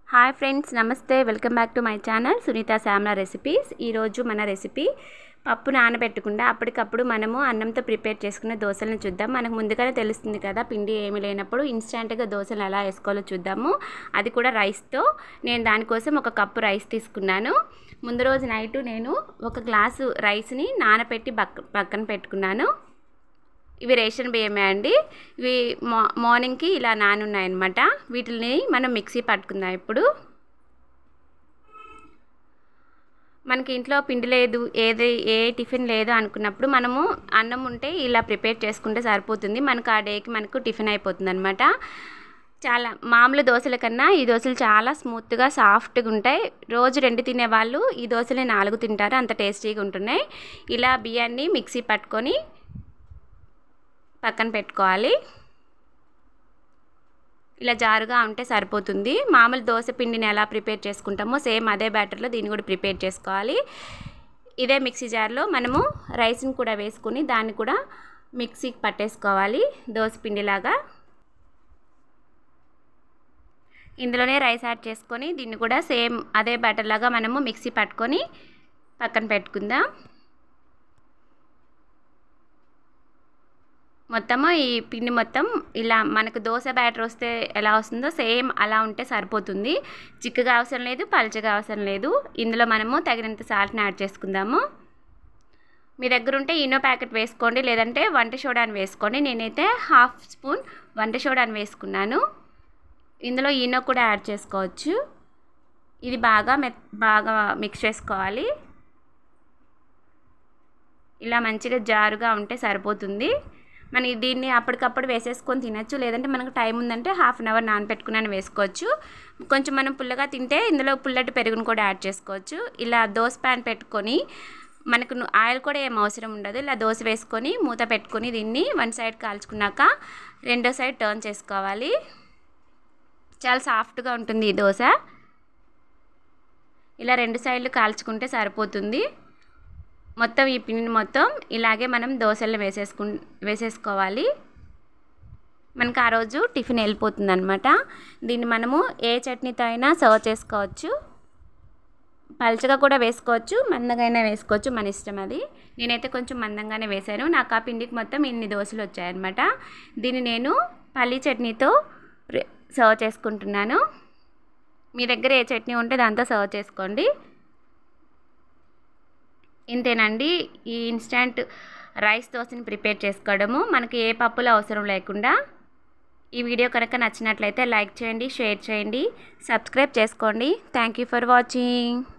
hi friends నమస్తే welcome back to my channel Sunitha Shamla recipes ఈరోజు మన రెసిపీ పప్పు నానబెట్టకుండా అప్పటికప్పుడు మనము అన్నంతో ప్రిపేర్ చేసుకున్న దోశలను చూద్దాం మనకు ముందుగానే తెలుస్తుంది కదా పిండి ఏమీ లేనప్పుడు ఇన్స్టెంట్గా దోశలు ఎలా వేసుకోవాలో చూద్దాము అది కూడా రైస్తో నేను దానికోసం ఒక కప్పు రైస్ తీసుకున్నాను ముందు రోజు నైటు నేను ఒక గ్లాసు రైస్ని నానబెట్టి పక్క పక్కన పెట్టుకున్నాను ఇవి రేషన్ బియ్యమే అండి ఇవి మా మార్నింగ్కి ఇలా నానున్నాయన్నమాట వీటిని మనం మిక్సీ పట్టుకుందాం ఇప్పుడు మనకి ఇంట్లో పిండి లేదు ఏది ఏ టిఫిన్ లేదు అనుకున్నప్పుడు మనము అన్నం ఉంటే ఇలా ప్రిపేర్ చేసుకుంటే సరిపోతుంది మనకు ఆ డేకి మనకు టిఫిన్ అయిపోతుంది అనమాట చాలా మామూలు దోశల కన్నా ఈ దోశలు చాలా స్మూత్గా సాఫ్ట్గా ఉంటాయి రోజు రెండు తినేవాళ్ళు ఈ దోశలు నాలుగు తింటారు అంత టేస్టీగా ఉంటున్నాయి ఇలా బియ్యాన్ని మిక్సీ పట్టుకొని పక్కన పెట్టుకోవాలి ఇలా జారుగా ఉంటే సరిపోతుంది మామూలు దోశ పిండిని ఎలా ప్రిపేర్ చేసుకుంటామో సేమ్ అదే బ్యాటర్లో దీన్ని కూడా ప్రిపేర్ చేసుకోవాలి ఇదే మిక్సీ జార్లో మనము రైస్ని కూడా వేసుకుని దాన్ని కూడా మిక్సీకి పట్టేసుకోవాలి దోశ పిండిలాగా ఇందులోనే రైస్ యాడ్ చేసుకొని దీన్ని కూడా సేమ్ అదే బ్యాటర్ లాగా మనము మిక్సీ పట్టుకొని పక్కన పెట్టుకుందాం మొత్తము ఈ పిండి మొత్తం ఇలా మనకు దోశ బ్యాటర్ వస్తే ఎలా వస్తుందో సేమ్ అలా ఉంటే సరిపోతుంది చిక్కగా అవసరం లేదు పలచగా అవసరం లేదు ఇందులో మనము తగినంత సాల్ట్ని యాడ్ చేసుకుందాము మీ దగ్గర ఉంటే ఈనో ప్యాకెట్ వేసుకోండి లేదంటే వంట సోడాని వేసుకోండి నేనైతే హాఫ్ స్పూన్ వంట సోడాని వేసుకున్నాను ఇందులో ఈనో కూడా యాడ్ చేసుకోవచ్చు ఇది బాగా మె బాగా మిక్స్ చేసుకోవాలి ఇలా మంచిగా జారుగా ఉంటే సరిపోతుంది మనం దీన్ని అప్పటికప్పుడు వేసేసుకొని తినచ్చు లేదంటే మనకు టైం ఉందంటే హాఫ్ అన్ అవర్ నానబెట్టుకుని వేసుకోవచ్చు కొంచెం మనం పుల్లగా తింటే ఇందులో పుల్లటి పెరుగును కూడా యాడ్ చేసుకోవచ్చు ఇలా దోశ ప్యాన్ పెట్టుకొని మనకు ఆయిల్ కూడా ఏం అవసరం ఉండదు ఇలా దోశ వేసుకొని మూత పెట్టుకొని దీన్ని వన్ సైడ్ కాల్చుకున్నాక రెండో సైడ్ టర్న్ చేసుకోవాలి చాలా సాఫ్ట్గా ఉంటుంది ఈ దోశ ఇలా రెండు సైడ్లు కాల్చుకుంటే సరిపోతుంది మొత్తం ఈ పిండిని మొత్తం ఇలాగే మనం దోశలు వేసేసుకు వేసేసుకోవాలి మనకు ఆ రోజు టిఫిన్ వెళ్ళిపోతుంది అనమాట దీన్ని మనము ఏ చట్నీతో అయినా సర్వ్ చేసుకోవచ్చు పల్చగా కూడా వేసుకోవచ్చు మందంగా వేసుకోవచ్చు మన ఇష్టం అది నేనైతే కొంచెం మందంగానే వేశాను నాకు ఆ పిండికి మొత్తం ఇన్ని దోశలు వచ్చాయన్నమాట దీన్ని నేను పల్లీ చట్నీతో సర్వ్ చేసుకుంటున్నాను మీ దగ్గర ఏ చట్నీ ఉంటే దాంతో సర్వ్ చేసుకోండి ఇంతేనండి ఈ ఇన్స్టంట్ రైస్ దోశని ప్రిపేర్ చేసుకోవడము మనకి ఏ పప్పులు అవసరం లేకుండా ఈ వీడియో కనుక నచ్చినట్లయితే లైక్ చేయండి షేర్ చేయండి సబ్స్క్రైబ్ చేసుకోండి థ్యాంక్ యూ ఫర్ వాచింగ్